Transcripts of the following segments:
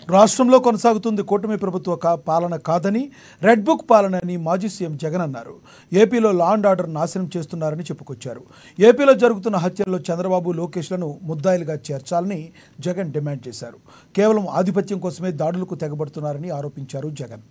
రాష్ట్రంలో కొనసాగుతుంది కూటమి ప్రభుత్వ కా- పాలన కాదని రెడ్ బుక్ పాలన అని మాజీ సీఎం జగన్ అన్నారు ఏపీలో లా అండ్ ఆర్డర్ నాశనం చేస్తున్నారని చెప్పుకొచ్చారు ఏపీలో జరుగుతున్న హత్యల్లో చంద్రబాబు లోకేష్లను ముద్దాయిలుగా చేర్చాలని జగన్ డిమాండ్ చేశారు కేవలం ఆధిపత్యం కోసమే దాడులకు తెగబడుతున్నారని ఆరోపించారు జగన్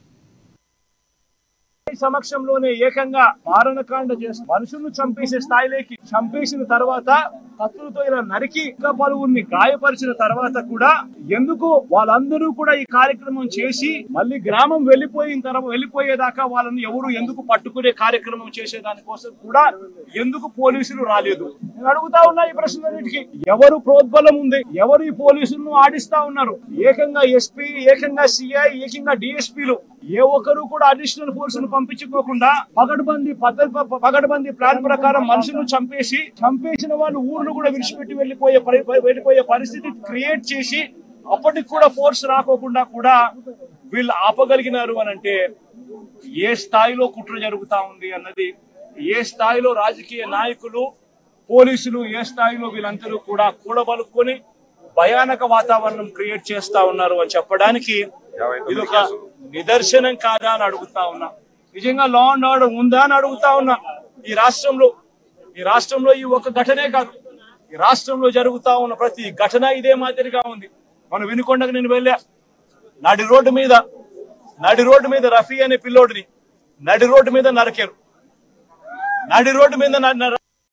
ఈ సమక్షంలోనే ఏకంగా మారణకాండ చేసి మనుషులను చంపేసే స్థాయిలోకి చంపేసిన తర్వాత కత్తులతో ఇలా నరికి ఇంకా పలువురిని గాయపరిచిన తర్వాత కూడా ఎందుకు వాళ్ళందరూ కూడా ఈ కార్యక్రమం చేసి మళ్ళీ గ్రామం వెళ్ళిపోయిన తర్వాత వెళ్ళిపోయేదాకా వాళ్ళని ఎవరు ఎందుకు పట్టుకునే కార్యక్రమం చేసే దానికోసం కూడా ఎందుకు పోలీసులు రాలేదు నేను అడుగుతా ఉన్నా ఈ ప్రశ్నలన్నిటికీ ఎవరు ప్రోద్బలం ఉంది ఎవరు ఈ పోలీసులను ఆడిస్తా ఉన్నారు ఏకంగా ఎస్పీ ఏకంగా సిఐ ఏకంగా డిఎస్పీలు ఏ ఒక్కరు కూడా అడిషనల్ ఫోర్స్ ను పంపించుకోకుండా పగడ్బందీ పద్ధతి పగడ్బందీ ప్లాన్ ప్రకారం మనుషులను చంపేసి చంపేసిన వాళ్ళు ఊర్లు కూడా విడిచిపెట్టి వెళ్ళిపోయే పరి- వెళ్ళిపోయే పరిస్థితి క్రియేట్ చేసి అప్పటికి కూడా ఫోర్స్ రాకోకుండా కూడా వీళ్ళు ఆపగలిగినారు అని అంటే ఏ స్థాయిలో కుట్ర జరుగుతా ఉంది అన్నది ఏ స్థాయిలో రాజకీయ నాయకులు పోలీసులు ఏ స్థాయిలో వీళ్ళందరూ కూడా కూడబలుకొని భయానక వాతావరణం క్రియేట్ చేస్తా ఉన్నారు అని చెప్పడానికి ఇది ఒక నిదర్శనం కాదా అని అడుగుతా ఉన్నా నిజంగా లా అండ్ ఆర్డర్ ఉందా అని అడుగుతా ఉన్నా ఈ రాష్ట్రంలో ఈ రాష్ట్రంలో ఈ ఒక ఘటనే కాదు ఈ రాష్ట్రంలో జరుగుతా ఉన్న ప్రతి ఘటన ఇదే మాదిరిగా ఉంది మనం వినుకొండకు నేను వెళ్ళా నడి రోడ్డు మీద నడి రోడ్డు మీద రఫీ అనే పిల్లోడిని నడి రోడ్డు మీద నరికారు నడి రోడ్డు మీద న- న-